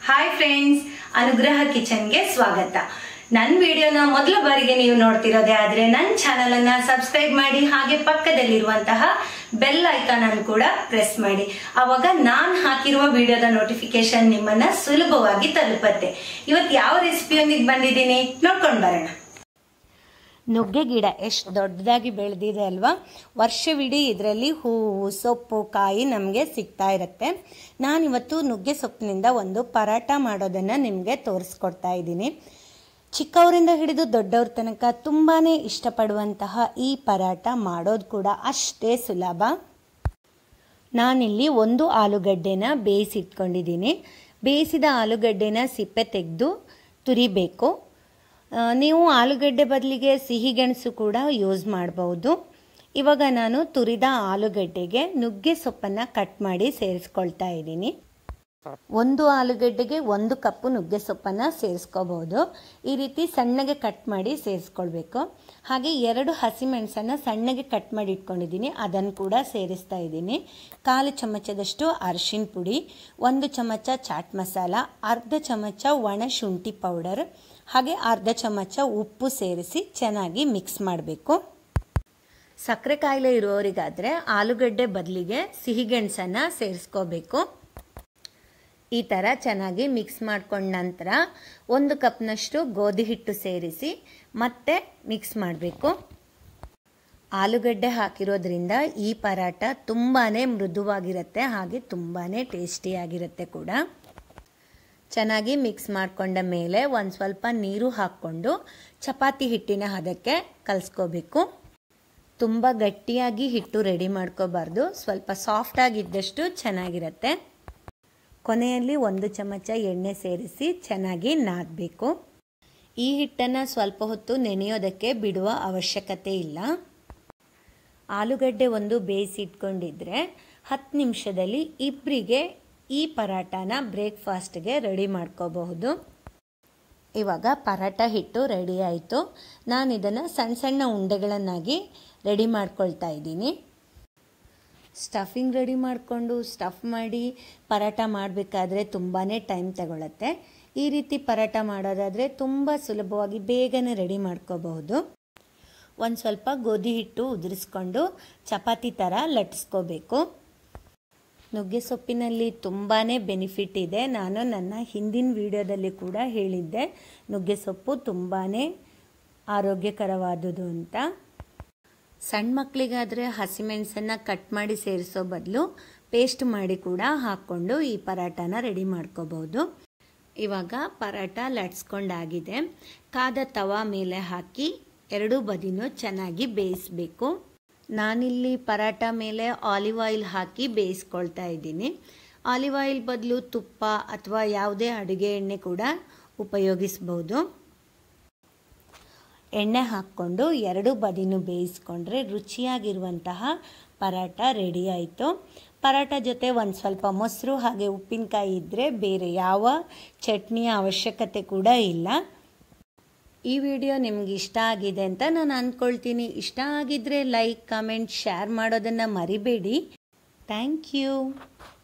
hi friends ಅನುಗ್ರಹ ಕಿಚನ್ಗೆ ಸ್ವಾಗತ ನನ್ನ ವಿಡಿಯೋನ ಮೊದಲ ಬಾರಿಗೆ ನೀವು ನೋಡ್ತಿರೋದೇ ಆದ್ರೆ ನನ್ನ ಚಾನಲ್ ಅನ್ನ ಸಬ್ಸ್ಕ್ರೈಬ್ ಮಾಡಿ ಹಾಗೆ ಪಕ್ಕದಲ್ಲಿರುವಂತಹ ಬೆಲ್ ಐಕಾನ್ ಅನ್ನು ಕೂಡ ಪ್ರೆಸ್ ಮಾಡಿ ಅವಾಗ ನಾನು ಹಾಕಿರುವ ವಿಡಿಯೋದ ನೋಟಿಫಿಕೇಶನ್ ನಿಮ್ಮನ್ನ ಸುಲಭವಾಗಿ ತಲುಪತ್ತೆ ಇವತ್ತು ಯಾವ ರೆಸಿಪಿಯೊಂದಿಗೆ ಬಂದಿದ್ದೀನಿ ನೋಡ್ಕೊಂಡು ಬರೋಣ ನುಗ್ಗೆ ಗಿಡ ಎಷ್ಟು ದೊಡ್ಡದಾಗಿ ಬೆಳೆದಿದೆ ಅಲ್ವಾ ವರ್ಷವಿಡೀ ಇದರಲ್ಲಿ ಹೂವು ಸೊಪ್ಪು ಕಾಯಿ ನಮಗೆ ಸಿಗ್ತಾ ಇರುತ್ತೆ ನಾನಿವತ್ತು ನುಗ್ಗೆ ಸೊಪ್ಪಿನಿಂದ ಒಂದು ಪರಾಟ ಮಾಡೋದನ್ನು ನಿಮಗೆ ತೋರಿಸ್ಕೊಡ್ತಾ ಇದ್ದೀನಿ ಚಿಕ್ಕವರಿಂದ ಹಿಡಿದು ದೊಡ್ಡವ್ರ ತನಕ ತುಂಬಾ ಇಷ್ಟಪಡುವಂತಹ ಈ ಪರಾಟ ಮಾಡೋದು ಕೂಡ ಅಷ್ಟೇ ಸುಲಭ ನಾನಿಲ್ಲಿ ಒಂದು ಆಲೂಗಡ್ಡೆನ ಬೇಯಿಸಿಟ್ಕೊಂಡಿದ್ದೀನಿ ಬೇಯಿಸಿದ ಆಲೂಗಡ್ಡೆನ ಸಿಪ್ಪೆ ತೆಗೆದು ತುರಿಬೇಕು ಆ, ನೀವು ಆಲೂಗಡ್ಡೆ ಬದಲಿಗೆ ಸಿಹಿಗೆಣಸು ಕೂಡ ಯೂಸ್ ಮಾಡ್ಬೋದು ಇವಾಗ ನಾನು ತುರಿದ ಆಲೂಗಡ್ಡೆಗೆ ನುಗ್ಗೆ ಸೊಪ್ಪನ್ನು ಕಟ್ ಮಾಡಿ ಸೇರಿಸ್ಕೊಳ್ತಾ ಇದ್ದೀನಿ ಒಂದು ಆಲೂಗಡ್ಡೆಗೆ ಒಂದು ಕಪ್ಪು ನುಗ್ಗೆ ಸೊಪ್ಪನ್ನು ಸೇರಿಸ್ಕೋಬಹುದು ಈ ರೀತಿ ಸಣ್ಣಗೆ ಕಟ್ ಮಾಡಿ ಸೇರಿಸ್ಕೊಳ್ಬೇಕು ಹಾಗೆ ಎರಡು ಹಸಿಮೆಣಸನ್ನು ಸಣ್ಣಗೆ ಕಟ್ ಮಾಡಿ ಇಟ್ಕೊಂಡಿದ್ದೀನಿ ಅದನ್ನು ಕೂಡ ಸೇರಿಸ್ತಾ ಇದ್ದೀನಿ ಕಾಲು ಚಮಚದಷ್ಟು ಅರಿಶಿನ ಪುಡಿ ಒಂದು ಚಮಚ ಚಾಟ್ ಮಸಾಲ ಅರ್ಧ ಚಮಚ ಒಣ ಶುಂಠಿ ಪೌಡರ್ ಹಾಗೆ ಅರ್ಧ ಚಮಚ ಉಪ್ಪು ಸೇರಿಸಿ ಚೆನ್ನಾಗಿ ಮಿಕ್ಸ್ ಮಾಡಬೇಕು ಸಕ್ಕರೆ ಕಾಯಿಲೆ ಇರುವವರಿಗಾದರೆ ಆಲೂಗಡ್ಡೆ ಬದಲಿಗೆ ಸಿಹಿಗೆಣಸನ್ನು ಸೇರಿಸ್ಕೋಬೇಕು ಈ ಥರ ಚೆನ್ನಾಗಿ ಮಿಕ್ಸ್ ಮಾಡ್ಕೊಂಡ ನಂತರ ಒಂದು ಕಪ್ನಷ್ಟು ಗೋಧಿ ಹಿಟ್ಟು ಸೇರಿಸಿ ಮತ್ತೆ ಮಿಕ್ಸ್ ಮಾಡಬೇಕು ಆಲೂಗಡ್ಡೆ ಹಾಕಿರೋದ್ರಿಂದ ಈ ಪರಾಟ ತುಂಬಾ ಮೃದುವಾಗಿರುತ್ತೆ ಹಾಗೆ ತುಂಬಾ ಟೇಸ್ಟಿಯಾಗಿರುತ್ತೆ ಕೂಡ ಚೆನ್ನಾಗಿ ಮಿಕ್ಸ್ ಮಾಡಿಕೊಂಡ ಮೇಲೆ ಒಂದು ಸ್ವಲ್ಪ ನೀರು ಹಾಕ್ಕೊಂಡು ಚಪಾತಿ ಹಿಟ್ಟಿನ ಹದಕ್ಕೆ ಕಲಿಸ್ಕೋಬೇಕು ತುಂಬ ಗಟ್ಟಿಯಾಗಿ ಹಿಟ್ಟು ರೆಡಿ ಮಾಡ್ಕೋಬಾರ್ದು ಸ್ವಲ್ಪ ಸಾಫ್ಟಾಗಿದ್ದಷ್ಟು ಚೆನ್ನಾಗಿರುತ್ತೆ ಕೊನೆಯಲ್ಲಿ ಒಂದು ಚಮಚ ಎಣ್ಣೆ ಸೇರಿಸಿ ಚೆನ್ನಾಗಿ ನಾದಬೇಕು ಈ ಹಿಟ್ಟನ್ನು ಸ್ವಲ್ಪ ಹೊತ್ತು ನೆನೆಯೋದಕ್ಕೆ ಬಿಡುವ ಅವಶ್ಯಕತೆ ಇಲ್ಲ ಆಲೂಗಡ್ಡೆ ಒಂದು ಬೇಯಿಸಿ ಇಟ್ಕೊಂಡಿದ್ರೆ ಹತ್ತು ನಿಮಿಷದಲ್ಲಿ ಇಬ್ಬರಿಗೆ ಈ ಪರಾಟನ ಬ್ರೇಕ್ಫಾಸ್ಟ್ಗೆ ರೆಡಿ ಮಾಡ್ಕೋಬಹುದು ಇವಾಗ ಪರಾಟ ಹಿಟ್ಟು ರೆಡಿ ಆಯಿತು ನಾನು ಇದನ್ನು ಸಣ್ಣ ಸಣ್ಣ ಉಂಡೆಗಳನ್ನಾಗಿ ರೆಡಿ ಮಾಡ್ಕೊಳ್ತಾ ಇದ್ದೀನಿ ಸ್ಟಫಿಂಗ್ ರೆಡಿ ಮಾಡಿಕೊಂಡು ಸ್ಟಫ್ ಮಾಡಿ ಪರಾಟ ಮಾಡಬೇಕಾದ್ರೆ ತುಂಬಾ ಟೈಮ್ ತಗೊಳುತ್ತೆ ಈ ರೀತಿ ಪರಾಟ ಮಾಡೋದಾದರೆ ತುಂಬ ಸುಲಭವಾಗಿ ಬೇಗನೆ ರೆಡಿ ಮಾಡ್ಕೋಬಹುದು ಒಂದು ಸ್ವಲ್ಪ ಗೋಧಿ ಹಿಟ್ಟು ಉದುರಿಸ್ಕೊಂಡು ಚಪಾತಿ ಥರ ಲಟ್ಟಿಸ್ಕೋಬೇಕು ನುಗ್ಗೆ ಸೊಪ್ಪಿನಲ್ಲಿ ತುಂಬಾ ಬೆನಿಫಿಟ್ ಇದೆ ನಾನು ನನ್ನ ಹಿಂದಿನ ವಿಡಿಯೋದಲ್ಲಿ ಕೂಡ ಹೇಳಿದ್ದೆ ನುಗ್ಗೆ ಸೊಪ್ಪು ತುಂಬಾ ಆರೋಗ್ಯಕರವಾದುದು ಅಂತ ಸಣ್ಣ ಮಕ್ಕಳಿಗಾದರೆ ಹಸಿಮೆಣಸನ್ನು ಕಟ್ ಮಾಡಿ ಸೇರಿಸೋ ಬದಲು ಪೇಸ್ಟ್ ಮಾಡಿ ಕೂಡ ಹಾಕ್ಕೊಂಡು ಈ ಪರಾಟನ ರೆಡಿ ಮಾಡ್ಕೋಬಹುದು ಇವಾಗ ಪರಾಟ ಲಟ್ಸ್ಕೊಂಡಾಗಿದೆ ಕಾದ ತವಾ ಮೇಲೆ ಹಾಕಿ ಎರಡೂ ಬದಿನೂ ಚೆನ್ನಾಗಿ ಬೇಯಿಸಬೇಕು ನಾನಿಲ್ಲಿ ಪರಾಟ ಮೇಲೆ ಆಲಿವ್ ಆಯಿಲ್ ಹಾಕಿ ಬೇಯಿಸ್ಕೊಳ್ತಾ ಇದ್ದೀನಿ ಆಲಿವ್ ಆಯಿಲ್ ಬದಲು ತುಪ್ಪ ಅಥವಾ ಯಾವುದೇ ಅಡುಗೆ ಎಣ್ಣೆ ಕೂಡ ಉಪಯೋಗಿಸ್ಬೋದು ಎಣ್ಣೆ ಹಾಕ್ಕೊಂಡು ಎರಡು ಬದಿನೂ ಬೇಯಿಸ್ಕೊಂಡ್ರೆ ರುಚಿಯಾಗಿರುವಂತಹ ಪರಾಟ ರೆಡಿ ಆಯಿತು ಪರಾಟ ಜೊತೆ ಒಂದು ಸ್ವಲ್ಪ ಮೊಸರು ಹಾಗೆ ಉಪ್ಪಿನಕಾಯಿ ಇದ್ದರೆ ಬೇರೆ ಯಾವ ಚಟ್ನಿಯ ಅವಶ್ಯಕತೆ ಕೂಡ ಇಲ್ಲ ಈ ವಿಡಿಯೋ ನಿಮ್ಗೆ ಇಷ್ಟ ಆಗಿದೆ ಅಂತ ನಾನು ಅಂದ್ಕೊಳ್ತೀನಿ ಇಷ್ಟ ಆಗಿದ್ದರೆ ಲೈಕ್ ಕಮೆಂಟ್ ಶೇರ್ ಮಾಡೋದನ್ನು ಮರಿಬೇಡಿ ಥ್ಯಾಂಕ್ ಯು